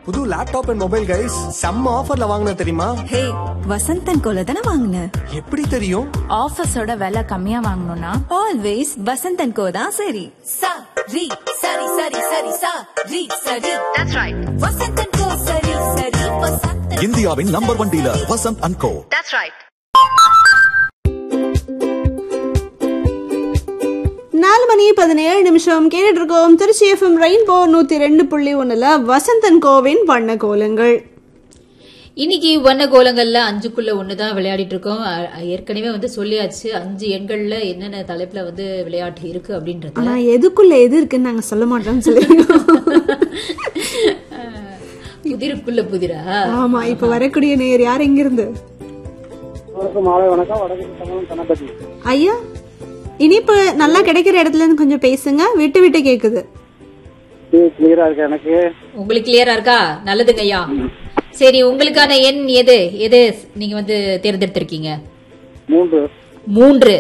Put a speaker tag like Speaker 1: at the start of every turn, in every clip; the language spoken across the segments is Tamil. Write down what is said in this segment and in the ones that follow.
Speaker 1: புது லேப்டாப் அண்ட் மொபைல் கைஸ் செம்ம ஆஃபர்ல வாங்கின தெரியுமா
Speaker 2: ஹே வசந்தன் கோல தானே வாங்கின
Speaker 1: எப்படி தெரியும்
Speaker 3: ஆஃபீஸோட விலை கம்மியா வாங்கணும்னா
Speaker 2: ஆல்வேஸ் வசந்தன் கோ தான் சரி
Speaker 4: sa ri sari sari sari sa ri sari that's right vasantan ko sari sari vasantan
Speaker 5: இந்தியாவின் number one dealer Vasanth and co
Speaker 4: that's right
Speaker 6: நாலு மணி பதினேழு நிமிஷம் கேட்டுட்டு இருக்கோம் திருச்சி எஃப்எம் ரெயின்போ நூத்தி ரெண்டு புள்ளி ஒண்ணுல வசந்தன் கோவின் வண்ண கோலங்கள்
Speaker 7: இன்னைக்கு வண்ண கோலங்கள்ல அஞ்சுக்குள்ள ஒண்ணுதான் விளையாடிட்டு இருக்கோம் அ- ஏற்கனவே வந்து சொல்லியாச்சு அஞ்சு எண்கள்ல என்னென்ன தலைப்புல வந்து விளையாட்டு இருக்கு அப்படின்றது
Speaker 6: ஆனா எதுக்குள்ள எது இருக்குன்னு நாங்க சொல்ல மாட்டோம்னு சொல்லிருக்கோம்
Speaker 7: புதிருக்குள்ள புதிரா
Speaker 6: ஆமா இப்ப வரக்கூடிய நேர் யார் எங்க இருந்து
Speaker 8: வணக்கம் மாலை வணக்கம் வடக்கு தமிழ் கணபதி
Speaker 6: ஐயா இனிப்பு நல்லா கிடைக்கிற இடத்துல இருந்து கொஞ்சம் பேசுங்க விட்டு விட்டு கேக்குது
Speaker 8: கிளியரா இருக்கு எனக்கு
Speaker 7: உங்களுக்கு கிளியரா இருக்கா நல்லதுங்க ஐயா சரி உங்களுக்கான எண் எது எது நீங்க வந்து தேர்ந்தெடுத்திருக்கீங்க
Speaker 8: மூன்று
Speaker 7: மூன்று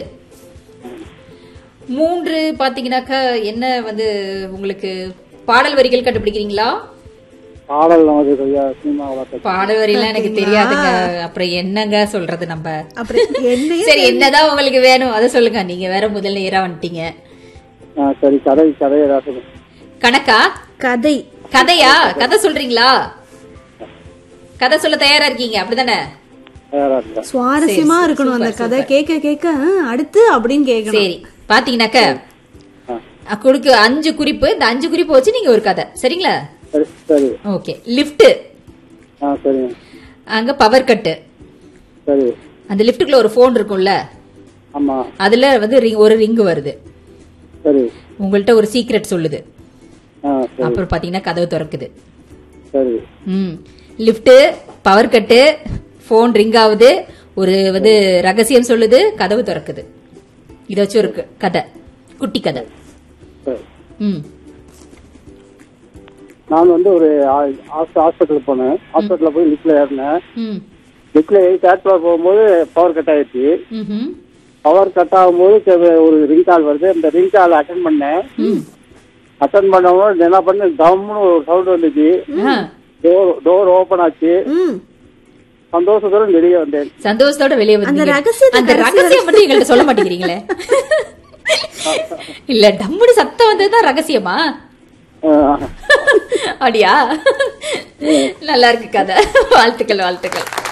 Speaker 7: மூன்று பாத்தீங்கன்னாக்கா என்ன வந்து உங்களுக்கு பாடல் வரிகள் கண்டுபிடிக்கிறீங்களா
Speaker 8: பாடல் நமது ஐயா சினிமா வளர்த்த
Speaker 7: பாடல் வரிலாம் எனக்கு தெரியாதுங்க அப்புறம் என்னங்க சொல்றது நம்ம
Speaker 6: அப்புறம் என்ன
Speaker 7: சரி என்னதான் உங்களுக்கு வேணும் அதை சொல்லுங்க நீங்க வேற முதல் நேரா வந்துட்டீங்க
Speaker 8: சரி கதை கதை ஏதாவது
Speaker 7: கணக்கா
Speaker 6: கதை
Speaker 7: கதையா கதை சொல்றீங்களா கதை சொல்ல தயாரா இருக்கீங்க அப்படிதானே
Speaker 8: தயாரா இருக்கா
Speaker 6: சுவாரஸ்யமா
Speaker 7: சரி,
Speaker 6: இருக்கணும் அந்த
Speaker 7: சூப்பர்,
Speaker 6: கதை
Speaker 7: சூப்பர்.
Speaker 6: கேட்க கேட்க ஆ, அடுத்து அப்படின்னு கேட்கணும்
Speaker 7: சரி பாத்தீங்கன்னாக்க அ, கொடுக்க அஞ்சு குறிப்பு இந்த அஞ்சு குறிப்பு வச்சு நீங்க ஒரு கதை சரிங்களா
Speaker 8: சரி சரி
Speaker 7: ஓகே லிஃப்ட்
Speaker 8: ஆ சரிங்க
Speaker 7: அங்க பவர் கட்டு
Speaker 8: சரி
Speaker 7: அந்த லிஃப்ட்டுக்குள்ள ஒரு போன் இருக்கும்ல
Speaker 8: ஆமா
Speaker 7: அதுல வந்து ring- ஒரு ரிங் வருது
Speaker 8: சரி
Speaker 7: உங்கள்ட்ட ஒரு சீக்ரெட் சொல்லுது
Speaker 8: ஆ சரி
Speaker 7: அப்புறம் பாத்தீங்கன்னா கதவு திறக்குது
Speaker 8: சரி
Speaker 7: ம் lift power cut phone ring ஆகுது ஒரு வந்து ரகசியம் சொல்லுது கதவு திறக்குது இத வச்சு ஒரு க- கதை குட்டி கதை
Speaker 8: சரி
Speaker 7: ம்
Speaker 8: நான் வந்து ஒரு ஹாஸ்பிட்டலுக்கு போனேன் ஹாஸ்பிட்டல்ல போய் லிஃப்ட்ல ஏறினேன்
Speaker 7: ம்
Speaker 8: லிஃப்ட்ல ஏறி தேர்ட் ஃப்ளோர் போகும்போது பவர் கட் ஆயிடுச்சு
Speaker 7: ம்ஹும்.
Speaker 8: பவர் கட் ஆகும்போது சரி, ஒரு ரிங் கால் வருது அந்த ரிங் கால் அட்டன் பண்ணேன் அட்டன் பண்ணும்போது என்ன பண்ண தம்னு ஒரு சவுண்ட் வந்துச்சு
Speaker 7: ஆ,
Speaker 8: டோர் டோர் ஓபன் ஆச்சு
Speaker 6: ம்
Speaker 8: சந்தோஷத்தோட வெளியே வந்தேன்
Speaker 7: சந்தோஷத்தோட வெளியே வந்து
Speaker 6: ரகசியத்தை
Speaker 7: அந்த
Speaker 6: கடைசி
Speaker 7: ரகசியம் மட்டும் எங்கள்ட்ட சொல்ல மாட்டேங்கிறீங்களே இல்ல டம்முனு சத்தம் வந்ததுதான் ரகசியமா
Speaker 8: ஆஹ்.
Speaker 7: அப்படியா நல்லா இருக்கு கதை வாழ்த்துக்கள் வாழ்த்துக்கள்